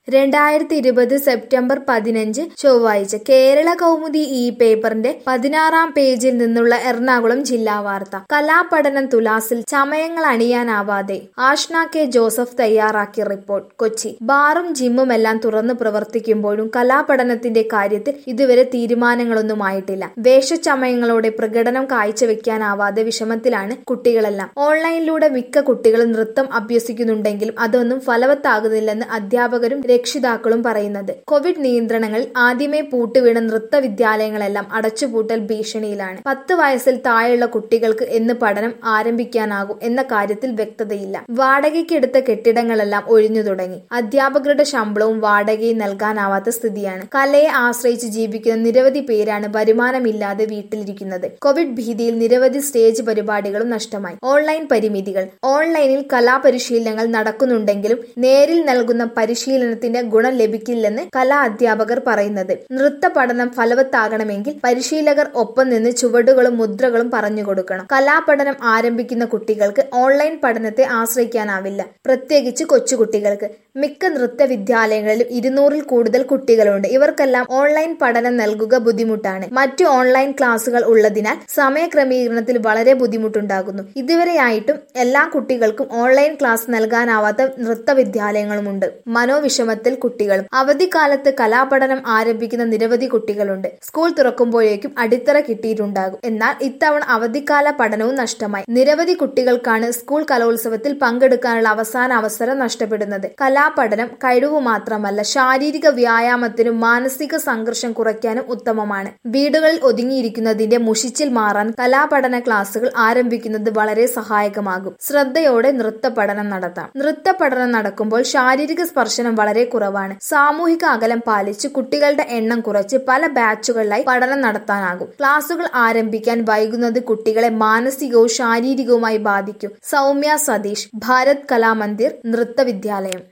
രണ്ടായിരത്തി ഇരുപത് സെപ്റ്റംബർ പതിനഞ്ച് ചൊവ്വാഴ്ച കേരള കൗമുദി ഈ പേപ്പറിന്റെ പതിനാറാം പേജിൽ നിന്നുള്ള എറണാകുളം ജില്ലാ വാർത്ത കലാപഠനം തുലാസിൽ ചമയങ്ങൾ അണിയാനാവാതെ ആഷ്ന കെ ജോസഫ് തയ്യാറാക്കിയ റിപ്പോർട്ട് കൊച്ചി ബാറും ജിമ്മും എല്ലാം തുറന്നു പ്രവർത്തിക്കുമ്പോഴും കലാപഠനത്തിന്റെ കാര്യത്തിൽ ഇതുവരെ തീരുമാനങ്ങളൊന്നുമായിട്ടില്ല വേഷച്ചമയങ്ങളോടെ പ്രകടനം കാഴ്ചവെക്കാനാവാതെ വിഷമത്തിലാണ് കുട്ടികളെല്ലാം ഓൺലൈനിലൂടെ മിക്ക കുട്ടികളും നൃത്തം അഭ്യസിക്കുന്നുണ്ടെങ്കിലും അതൊന്നും ഫലവത്താകുന്നില്ലെന്ന് അധ്യാപകരും രക്ഷിതാക്കളും പറയുന്നത് കോവിഡ് നിയന്ത്രണങ്ങളിൽ ആദ്യമേ പൂട്ടുവീണ നൃത്ത വിദ്യാലയങ്ങളെല്ലാം അടച്ചുപൂട്ടൽ ഭീഷണിയിലാണ് പത്ത് വയസ്സിൽ താഴെയുള്ള കുട്ടികൾക്ക് എന്ന് പഠനം ആരംഭിക്കാനാകും എന്ന കാര്യത്തിൽ വ്യക്തതയില്ല വാടകയ്ക്കെടുത്ത കെട്ടിടങ്ങളെല്ലാം ഒഴിഞ്ഞു തുടങ്ങി അധ്യാപകരുടെ ശമ്പളവും വാടകയും നൽകാനാവാത്ത സ്ഥിതിയാണ് കലയെ ആശ്രയിച്ച് ജീവിക്കുന്ന നിരവധി പേരാണ് വരുമാനമില്ലാതെ വീട്ടിലിരിക്കുന്നത് കോവിഡ് ഭീതിയിൽ നിരവധി സ്റ്റേജ് പരിപാടികളും നഷ്ടമായി ഓൺലൈൻ പരിമിതികൾ ഓൺലൈനിൽ കലാപരിശീലനങ്ങൾ നടക്കുന്നുണ്ടെങ്കിലും നേരിൽ നൽകുന്ന പരിശീലനത്തിന്റെ ഗുണം ലഭിക്കില്ലെന്ന് കലാ അധ്യാപകർ പറയുന്നത് നൃത്ത പഠനം ഫലവത്താകണമെങ്കിൽ പരിശീലകർ ഒപ്പം നിന്ന് ചുവടുകളും മുദ്രകളും പറഞ്ഞു കൊടുക്കണം കലാപഠനം ആരംഭിക്കുന്ന കുട്ടികൾക്ക് ഓൺലൈൻ പഠനത്തെ ആശ്രയിക്കാനാവില്ല പ്രത്യേകിച്ച് കൊച്ചുകുട്ടികൾക്ക് മിക്ക നൃത്ത വിദ്യാലയങ്ങളിലും ഇരുന്നൂറിൽ കൂടുതൽ കുട്ടികളുണ്ട് ഇവർക്കെല്ലാം ഓൺലൈൻ പഠനം നൽകുക ബുദ്ധിമുട്ടാണ് മറ്റു ഓൺലൈൻ ക്ലാസുകൾ ഉള്ളതിനാൽ സമയക്രമീകരണത്തിൽ വളരെ ബുദ്ധിമുട്ടുണ്ടാകുന്നു ഇതുവരെയായിട്ടും എല്ലാ കുട്ടികൾക്കും ഓൺലൈൻ ക്ലാസ് നൽകാനാവാത്ത നൃത്ത വിദ്യാലയങ്ങളുമുണ്ട് മനോവിഷമത്തിൽ കുട്ടികളും അവധിക്കാലത്ത് കലാപഠനം ആരംഭിക്കുന്ന നിരവധി കുട്ടികളുണ്ട് സ്കൂൾ തുറക്കുമ്പോഴേക്കും അടിത്തറ കിട്ടിയിട്ടുണ്ടാകും എന്നാൽ ഇത്തവണ അവധിക്കാല പഠനവും നഷ്ടമായി നിരവധി കുട്ടികൾക്കാണ് സ്കൂൾ കലോത്സവത്തിൽ പങ്കെടുക്കാനുള്ള അവസാന അവസരം നഷ്ടപ്പെടുന്നത് കലാപഠനം കഴിവ് മാത്രമല്ല ശാരീരിക വ്യായാമത്തിനും മാനസിക സംഘർഷം കുറയ്ക്കാനും ഉത്തമമാണ് വീടുകളിൽ ഒതുങ്ങിയിരിക്കുന്നതിന്റെ മുഷിച്ചിൽ മാറാൻ കലാപഠന ക്ലാസുകൾ ആരംഭിക്കുന്നത് വളരെ സഹായകമാകും ശ്രദ്ധയോടെ നൃത്ത പഠനം നടത്താം നൃത്ത പഠനം നടക്കുമ്പോൾ ശാരീരിക സ്പർശനം വളരെ കുറവാണ് സാമൂഹിക അകലം പാലിച്ച് കുട്ടികളുടെ എണ്ണം കുറച്ച് പല ബാച്ചുകളിലായി പഠനം നടത്താനാകും ക്ലാസുകൾ ആരംഭിക്കാൻ വൈകുന്നത് കുട്ടികളെ മാനസികവും ശാരീരികവുമായി ബാധിക്കും സൗമ്യ സതീഷ് ഭാരത് കലാമന്ദിർ നൃത്ത വിദ്യാലയം